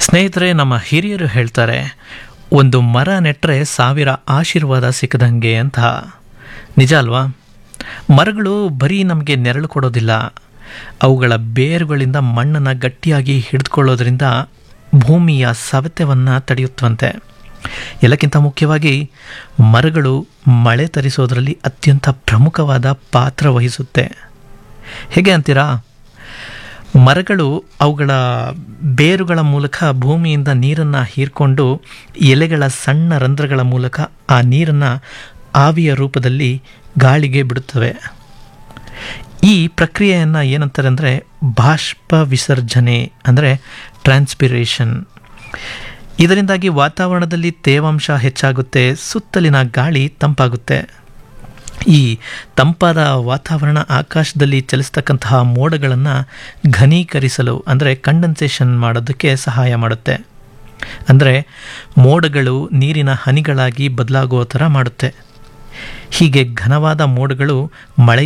ಸ್ನೇಹಿತರೆ ನಮ್ಮ ಹಿರಿಯರು ಹೇಳ್ತಾರೆ ಒಂದು ಮರ ನೆಟ್ಟರೆ ಸಾವಿರ ಆಶೀರ್ವಾದ ಸಿಕ್ಕದಂಗೆ ಅಂತ ನಿಜ ಅಲ್ವಾ ಮರಗಳು ಬರೀ ನಮಗೆ ನೆರಳು ಕೊಡೋದಿಲ್ಲ ಅವುಗಳ ಬೇರುಗಳಿಂದ ಮಣ್ಣನ್ನು ಗಟ್ಟಿಯಾಗಿ ಹಿಡಿದುಕೊಳ್ಳೋದ್ರಿಂದ ಭೂಮಿಯ ಸವೆತವನ್ನು ತಡೆಯುತ್ತವಂತೆ ಎಲ್ಲಕ್ಕಿಂತ ಮುಖ್ಯವಾಗಿ ಮರಗಳು ಮಳೆ ತರಿಸೋದರಲ್ಲಿ ಅತ್ಯಂತ ಪ್ರಮುಖವಾದ ಪಾತ್ರ ವಹಿಸುತ್ತೆ ಹೇಗೆ ಅಂತೀರಾ ಮರಗಳು ಅವುಗಳ ಬೇರುಗಳ ಮೂಲಕ ಭೂಮಿಯಿಂದ ನೀರನ್ನು ಹೀರ್ಕೊಂಡು ಎಲೆಗಳ ಸಣ್ಣ ರಂಧ್ರಗಳ ಮೂಲಕ ಆ ನೀರನ್ನು ಆವಿಯ ರೂಪದಲ್ಲಿ ಗಾಳಿಗೆ ಬಿಡುತ್ತವೆ ಈ ಪ್ರಕ್ರಿಯೆಯನ್ನು ಏನಂತಾರೆ ಅಂದರೆ ಬಾಷ್ಪ ವಿಸರ್ಜನೆ ಅಂದರೆ ಟ್ರಾನ್ಸ್ಪಿರೇಷನ್ ಇದರಿಂದಾಗಿ ವಾತಾವರಣದಲ್ಲಿ ತೇವಾಂಶ ಹೆಚ್ಚಾಗುತ್ತೆ ಸುತ್ತಲಿನ ಗಾಳಿ ತಂಪಾಗುತ್ತೆ ಈ ತಂಪಾದ ವಾತಾವರಣ ಆಕಾಶದಲ್ಲಿ ಚಲಿಸ್ತಕ್ಕಂತಹ ಮೋಡಗಳನ್ನು ಘನೀಕರಿಸಲು ಅಂದರೆ ಕಂಡನ್ಸೇಷನ್ ಮಾಡೋದಕ್ಕೆ ಸಹಾಯ ಮಾಡುತ್ತೆ ಅಂದರೆ ಮೋಡಗಳು ನೀರಿನ ಹನಿಗಳಾಗಿ ಬದಲಾಗುವ ಥರ ಮಾಡುತ್ತೆ ಹೀಗೆ ಘನವಾದ ಮೋಡಗಳು ಮಳೆ